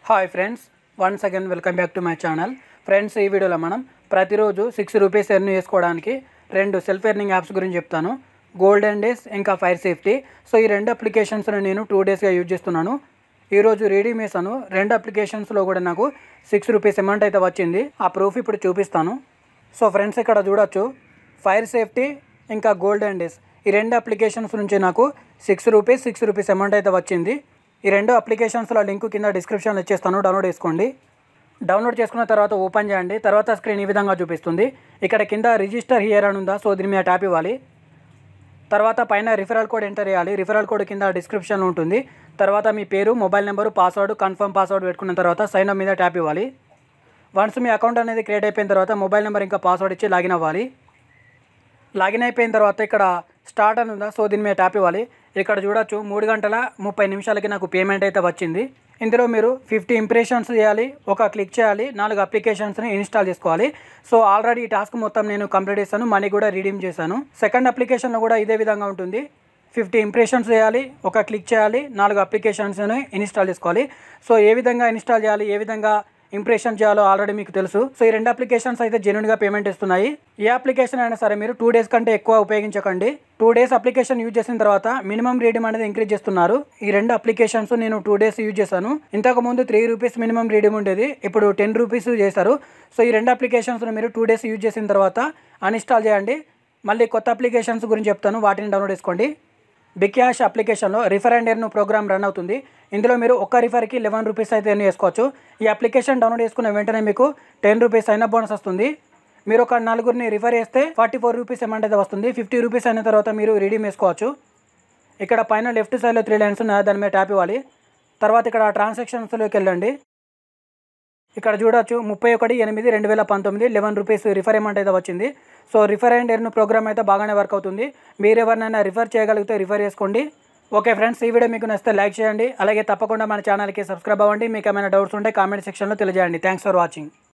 hi friends once again welcome back to my channel friends ఈ వీడియోలో మనం ప్రతిరోజు సిక్స్ రూపీస్ ఎర్న్ చేసుకోవడానికి రెండు సెల్ఫ్ ఎర్నింగ్ యాప్స్ గురించి చెప్తాను గోల్డెన్ డేస్ ఇంకా ఫైర్ సేఫ్టీ సో ఈ రెండు అప్లికేషన్స్ని నేను టూ డేస్గా యూజ్ చేస్తున్నాను ఈరోజు రెడీ మేసాను రెండు అప్లికేషన్స్లో కూడా నాకు సిక్స్ రూపీస్ అమౌంట్ అయితే వచ్చింది ఆ ప్రూఫ్ ఇప్పుడు చూపిస్తాను సో ఫ్రెండ్స్ ఇక్కడ చూడొచ్చు ఫైర్ సేఫ్టీ ఇంకా గోల్డెన్ డేస్ ఈ రెండు అప్లికేషన్స్ నుంచి నాకు six rupees six rupees amount అయితే వచ్చింది ఈ రెండు అప్లికేషన్స్లో లింక్ కింద డిస్క్రిప్షన్లో ఇచ్చేస్తాను డౌన్లోడ్ చేసుకోండి డౌన్లోడ్ చేసుకున్న తర్వాత ఓపెన్ చేయండి తర్వాత స్క్రీన్ ఈ విధంగా చూపిస్తుంది ఇక్కడ కింద రిజిస్టర్ హియర్ అని ఉందా సో దీని మీద ట్యాప్ ఇవ్వాలి తర్వాత పైన రిఫరల్ కోడ్ ఎంటర్ చేయాలి రిఫరల్ కోడ్ కింద డిస్క్రిప్షన్లో ఉంటుంది తర్వాత మీ పేరు mobile number password confirm password పెట్టుకున్న తర్వాత సైన్ అప్ మీద ట్యాప్ ఇవ్వాలి వన్స్ మీ అకౌంట్ అనేది క్రియేట్ అయిపోయిన తర్వాత మొబైల్ నెంబర్ ఇంకా పాస్వర్డ్ ఇచ్చి లాగిన్ అవ్వాలి లాగిన్ అయిపోయిన తర్వాత ఇక్కడ స్టార్ట్ అని ఉందా సో దీని మీద ట్యాప్ ఇవ్వాలి ఇక్కడ చూడొచ్చు మూడు గంటల ముప్పై నిమిషాలకి నాకు పేమెంట్ అయితే వచ్చింది ఇందులో మీరు ఫిఫ్టీ ఇంప్రెషన్స్ చేయాలి ఒక క్లిక్ చేయాలి నాలుగు అప్లికేషన్స్ని ఇన్స్టాల్ చేసుకోవాలి సో ఆల్రెడీ ఈ టాస్క్ మొత్తం నేను కంప్లీట్ చేశాను మనీ కూడా రిడీమ్ చేశాను సెకండ్ అప్లికేషన్లో కూడా ఇదే విధంగా ఉంటుంది ఫిఫ్టీ ఇంప్రెషన్స్ చేయాలి ఒక క్లిక్ చేయాలి నాలుగు అప్లికేషన్స్ని ఇన్స్టాల్ చేసుకోవాలి సో ఏ విధంగా ఇన్స్టాల్ చేయాలి ఏ విధంగా ఇంప్రెషన్ చేయాలో ఆల్రెడీ మీకు తెలుసు సో ఈ రెండు అప్లికేషన్స్ అయితే జెన్యున్గా పేమెంట్ ఇస్తున్నాయి ఏ అప్లికేషన్ అయినా సరే మీరు టూ డేస్ కంటే ఎక్కువ ఉపయోగించకండి టూ డేస్ అప్లికేషన్ యూజ్ చేసిన తర్వాత మినిమం రీడింగ్ అనేది ఇంక్రీజ్ చేస్తున్నారు ఈ రెండు అప్లికేషన్స్ నేను టూ డేస్ యూజ్ చేశాను ఇంతకు ముందు త్రీ రూపీస్ మినిమం రీడింగ్ ఉండేది ఇప్పుడు టెన్ రూపీస్ చేశారు సో ఈ రెండు అప్లికేషన్స్ మీరు టూ డేస్ యూజ్ చేసిన తర్వాత అన్ఇన్స్టాల్ చేయండి మళ్ళీ కొత్త అప్లికేషన్స్ గురించి చెప్తాను వాటిని డౌన్లోడ్ చేసుకోండి బిగ్ క్యాష్ అప్లికేషన్లో refer and earn programme run అవుతుంది ఇందులో మీరు ఒక్క రిఫర్కి లెవెన్ రూపీస్ అయితే ఎర్న్ చేసుకోవచ్చు ఈ అప్లికేషన్ డౌన్లోడ్ చేసుకున్న వెంటనే మీకు టెన్ రూపీస్ అయిన బోనస్ వస్తుంది మీరు ఒక నలుగురిని రిఫర్ చేస్తే ఫార్టీ ఫోర్ రూపీస్ అమౌంట్ అయితే వస్తుంది ఫిఫ్టీ రూపీస్ అయిన తర్వాత మీరు రిడీమ్ చేసుకోవచ్చు ఇక్కడ పైన లెఫ్ట్ సైడ్లో త్రీ లైన్స్ ఉన్నాయి దాని మీద ట్యాప్ ఇవ్వాలి తర్వాత ఇక్కడ ట్రాన్సాక్షన్స్లోకి వెళ్ళండి ఇక్కడ చూడొచ్చు ముప్పై ఒకటి ఎనిమిది రెండు వేల పంతొమ్మిది లెవెన్ రూపీస్ రిఫర్ అమౌంట్ అయితే వచ్చింది so refer and earn programme అయితే బాగానే వర్క్ అవుతుంది మీరు ఎవరినైనా రిఫర్ చేయగలిగితే రిఫర్ చేసుకోండి ఓకే ఫ్రెండ్స్ ఈ వీడియో మీకు నచ్చితే లైక్ చేయండి అలాగే తప్పకుండా మన ఛానల్కి సబ్స్క్రైబ్ అవ్వండి మీకు ఏమైనా డౌట్స్ ఉంటే కామెంట్ సెక్షన్లో తెలియజేయండి థ్యాంక్స్ ఫర్ వాచింగ్